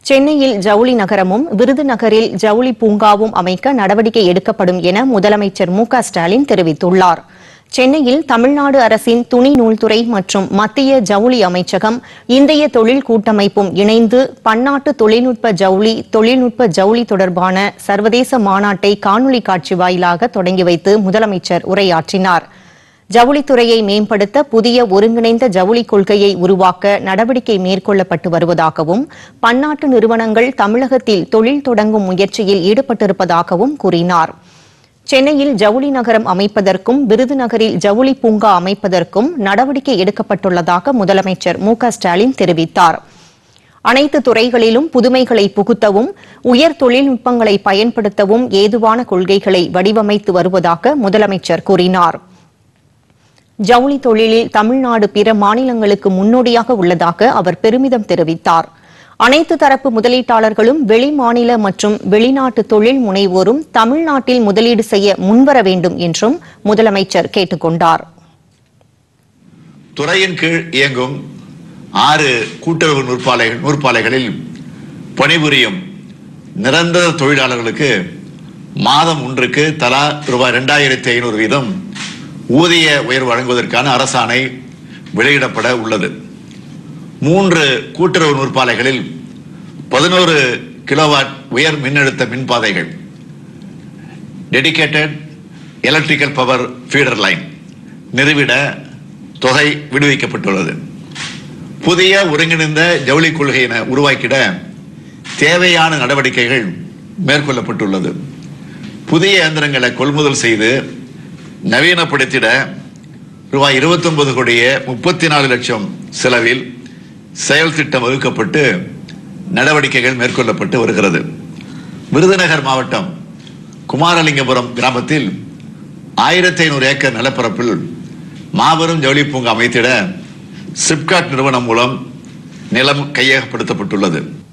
சென்னையில் ஜவுளி நகரமும் விருதுநகரில் ஜவுளி பூங்காவும் அமைக்க நடவடிக்கை எடுக்கப்படும் என முதலமைச்சர் மு க ஸ்டாலின் தெரிவித்துள்ளார் சென்னையில் தமிழ்நாடு அரசின் துணி நூல்துறை மற்றும் மத்திய ஜவுளி அமைச்சகம் இந்திய தொழில் கூட்டமைப்பும் இணைந்து பன்னாட்டு தொழில்நுட்ப ஜவுளி தொழில்நுட்ப ஜவுளி தொடர்பான சர்வதேச மாநாட்டை காணொலி காட்சி வாயிலாக தொடங்கி வைத்து முதலமைச்சர் உரையாற்றினார் ஜவுளித்துறையை மேம்படுத்த புதிய ஒருங்கிணைந்த ஜவுளி கொள்கையை உருவாக்க நடவடிக்கை மேற்கொள்ளப்பட்டு வருவதாகவும் பன்னாட்டு நிறுவனங்கள் தமிழகத்தில் தொழில் தொடங்கும் முயற்சியில் ஈடுபட்டிருப்பதாகவும் கூறினார் சென்னையில் ஜவுளி நகரம் அமைப்பதற்கும் விருதுநகரில் ஜவுளி பூங்கா அமைப்பதற்கும் நடவடிக்கை எடுக்கப்பட்டுள்ளதாக முதலமைச்சர் மு க ஸ்டாலின் தெரிவித்தார் அனைத்து துறைகளிலும் புதுமைகளை புகுத்தவும் உயர் தொழில்நுட்பங்களை பயன்படுத்தவும் ஏதுவான கொள்கைகளை வடிவமைத்து வருவதாக முதலமைச்சர் கூறினார் ஜவுளி தொழிலில் தமிழ்நாடு பிற மாநிலங்களுக்கு முன்னோடியாக உள்ளதாக அவர் பெருமிதம் தெரிவித்தார் அனைத்து தரப்பு முதலீட்டாளர்களும் வெளிமாநில மற்றும் வெளிநாட்டு தொழில் முனைவோரும் தமிழ்நாட்டில் முதலீடு செய்ய முன்வர வேண்டும் என்றும் முதலமைச்சர் கேட்டுக் கொண்டார் துறையின் கீழ் இயங்கும் ஆறு கூட்டுறவு நூற்பாலை நூற்பாலைகளில் பணிபுரியும் நிரந்தர தொழிலாளர்களுக்கு மாதம் ஒன்றுக்கு தலா ரூபாய் ரெண்டாயிரத்தி ஐநூறு வீதம் ஊதிய உயர்வு வழங்குவதற்கான அரசாணை வெளியிடப்பட உள்ளது மூன்று கூட்டுறவு நூற்பாலைகளில் பதினோரு கிலோவாட் உயர் மின்னழுத்த மின்பாதைகள் dedicated electrical power feeder line நிறுவிட தொகை விடுவிக்கப்பட்டுள்ளது புதிய ஒருங்கிணைந்த ஜவுளி கொள்கையினை உருவாக்கிட தேவையான நடவடிக்கைகள் மேற்கொள்ளப்பட்டுள்ளது புதிய இயந்திரங்களை கொள்முதல் செய்து நவீனப்படுத்திட ரூபாய் 29 கோடியே முப்பத்தி நாலு லட்சம் செலவில் செயல் திட்டம் வகுக்கப்பட்டு நடவடிக்கைகள் மேற்கொள்ளப்பட்டு வருகிறது விருதுநகர் மாவட்டம் குமாரலிங்கபுரம் கிராமத்தில் ஆயிரத்தி ஐநூறு ஏக்கர் நிலப்பரப்பில் மாபெரும் ஜவுளி பூங்கா அமைத்திட சிப்காட் நிறுவனம் மூலம் நிலம் கையகப்படுத்தப்பட்டுள்ளது